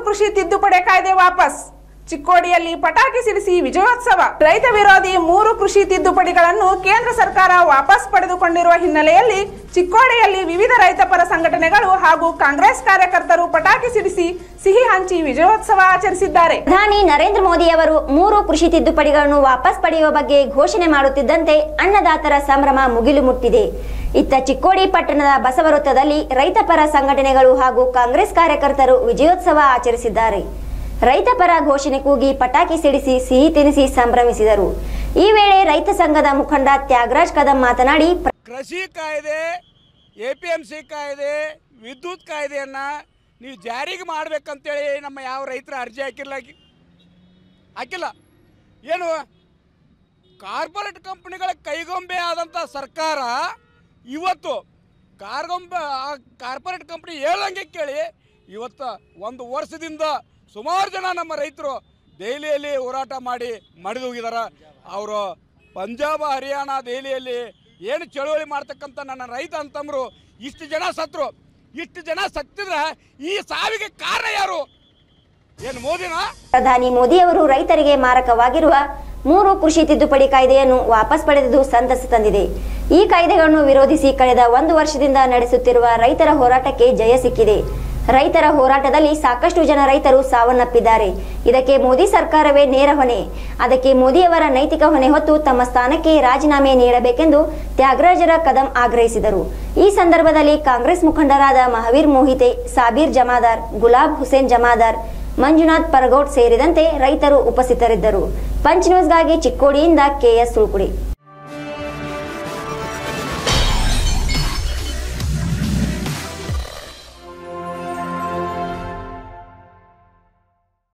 ಕೃಷಿ ತಿದ್ದುಪಡಿ ಕಾಯ್ದೆ ವಾಪಸ್ ಚಿಕ್ಕೋಡಿಯಲ್ಲಿ ಪಟಾಕಿ ಸಿಡಿಸಿ ವಿಜಯೋತ್ಸವ ರೈತ ವಿರೋಧಿ ಮೂರು ಕೃಷಿ ತಿದ್ದುಪಡಿಗಳನ್ನು ಕೇಂದ್ರ ಸರ್ಕಾರ ವಾಪಸ್ ಪಡೆದುಕೊಂಡಿರುವ ಹಿನ್ನೆಲೆಯಲ್ಲಿ ಚಿಕ್ಕೋಡಿಯಲ್ಲಿ ವಿವಿಧ ರೈತಪರ ಸಂಘಟನೆಗಳು ಹಾಗೂ ಕಾಂಗ್ರೆಸ್ ಕಾರ್ಯಕರ್ತರು ಪಟಾಕಿ ಸಿಡಿಸಿ ಸಿಹಿ ಹಂಚಿ ವಿಜಯೋತ್ಸವ ಆಚರಿಸಿದ್ದಾರೆ ಪ್ರಧಾನಿ ನರೇಂದ್ರ ಮೋದಿ ಅವರು ಮೂರು ಕೃಷಿ ತಿದ್ದುಪಡಿಗಳನ್ನು ವಾಪಸ್ ಪಡೆಯುವ ಬಗ್ಗೆ ಘೋಷಣೆ ಮಾಡುತ್ತಿದ್ದಂತೆ ಅನ್ನದಾತರ ಸಂಭ್ರಮ ಮುಗಿಲು ಮುಟ್ಟಿದೆ ಇತ್ತ ಚಿಕ್ಕೋಡಿ ಪಟ್ಟಣದ ಬಸವವೃತ್ತದಲ್ಲಿ ರೈತಪರ ಸಂಘಟನೆಗಳು ಹಾಗೂ ಕಾಂಗ್ರೆಸ್ ಕಾರ್ಯಕರ್ತರು ವಿಜಯೋತ್ಸವ ಆಚರಿಸಿದ್ದಾರೆ ರೈತಪರ ಘೋಷಣೆ ಕೂಗಿ ಪಟಾಕಿ ಸಿಡಿಸಿ ಸಿಹಿ ತಿನಿಸಿ ಸಂಭ್ರಮಿಸಿದರು ಈ ವೇಳೆ ರೈತ ಸಂಘದ ಮುಖಂಡ ತ್ಯಾಗರಾಜ್ ಕದಂ ಮಾತನಾಡಿ ಕೃಷಿ ಕಾಯ್ದೆ ಎ ಪಿ ಎಮ್ ಸಿ ಕಾಯ್ದೆ ವಿದ್ಯುತ್ ಕಾಯ್ದೆಯನ್ನು ನೀವು ಜಾರಿಗೆ ಮಾಡ್ಬೇಕಂತೇಳಿ ನಮ್ಮ ಯಾವ ರೈತರ ಅರ್ಜಿ ಹಾಕಿಲ್ಲ ಹಾಕಿಲ್ಲ ಏನು ಕಾರ್ಪೊರೇಟ್ ಕಂಪ್ನಿಗಳ ಕೈಗೊಂಬೆ ಆದಂಥ ಸರ್ಕಾರ ಇವತ್ತು ಕಾರ್ಗೊಂಬೆ ಆ ಕಾರ್ಪೊರೇಟ್ ಕಂಪ್ನಿ ಹೇಳಂಗೆ ಕೇಳಿ ಇವತ್ತು ಒಂದು ವರ್ಷದಿಂದ ಸುಮಾರು ಜನ ನಮ್ಮ ರೈತರು ದೆಹಲಿಯಲ್ಲಿ ಹೋರಾಟ ಮಾಡಿ ಮಡಿದು ಹೋಗಿದಾರ ಅವರು ಪಂಜಾಬ ಹರಿಯಾಣ ದೆಹಲಿಯಲ್ಲಿ ಏನು ಚಳುವಳಿ ಮಾಡ್ತಕ್ಕಂಥ ನನ್ನ ರೈತ ಅಂತಂದ್ರು ಇಷ್ಟು ಜನ ಸತ್ರು ಇಷ್ಟು ಜನ ಸತ್ತಿದ್ರೆ ಈ ಸಾವಿಗೆ ಕಾರಣ ಯಾರು ಏನು ಮೋದಿನಾ ಪ್ರಧಾನಿ ಮೋದಿ ಅವರು ರೈತರಿಗೆ ಮಾರಕವಾಗಿರುವ ಮೂರು ಕೃಷಿ ತಿದ್ದುಪಡಿ ಕಾಯ್ದೆಯನ್ನು ವಾಪಸ್ ಪಡೆದುದು ಸಂತಸ ತಂದಿದೆ ಈ ಕಾಯ್ದೆಗಳನ್ನು ವಿರೋಧಿಸಿ ಕಳೆದ ಒಂದು ವರ್ಷದಿಂದ ನಡೆಸುತ್ತಿರುವ ರೈತರ ಹೋರಾಟಕ್ಕೆ ಜಯ ಸಿಕ್ಕಿದೆ ರೈತರ ಹೋರಾಟದಲ್ಲಿ ಸಾಕಷ್ಟು ಜನ ರೈತರು ಸಾವನ್ನಪ್ಪಿದ್ದಾರೆ ಇದಕ್ಕೆ ಮೋದಿ ಸರ್ಕಾರವೇ ನೇರ ಹೊಣೆ ಅದಕ್ಕೆ ಮೋದಿಯವರ ನೈತಿಕ ಹೊಣೆ ಹೊತ್ತು ತಮ್ಮ ಸ್ಥಾನಕ್ಕೆ ರಾಜೀನಾಮೆ ನೀಡಬೇಕೆಂದು ತ್ಯಾಗರಾಜರ ಕದಂ ಆಗ್ರಹಿಸಿದರು ಈ ಸಂದರ್ಭದಲ್ಲಿ ಕಾಂಗ್ರೆಸ್ ಮುಖಂಡರಾದ ಮಹಾವೀರ್ ಮೋಹಿತೆ ಸಾಬೀರ್ ಜಮಾದಾರ್ ಗುಲಾಬ್ ಹುಸೇನ್ ಜಮಾದಾರ್ ಮಂಜುನಾಥ್ ಪರಗೌಡ್ ಸೇರಿದಂತೆ ರೈತರು ಉಪಸ್ಥಿತರಿದ್ದರು ಪಂಚ್ ನ್ಯೂಸ್ಗಾಗಿ ಚಿಕ್ಕೋಡಿಯಿಂದ ಕೆಎಸ್ ಸುಳ್ಕುಡಿ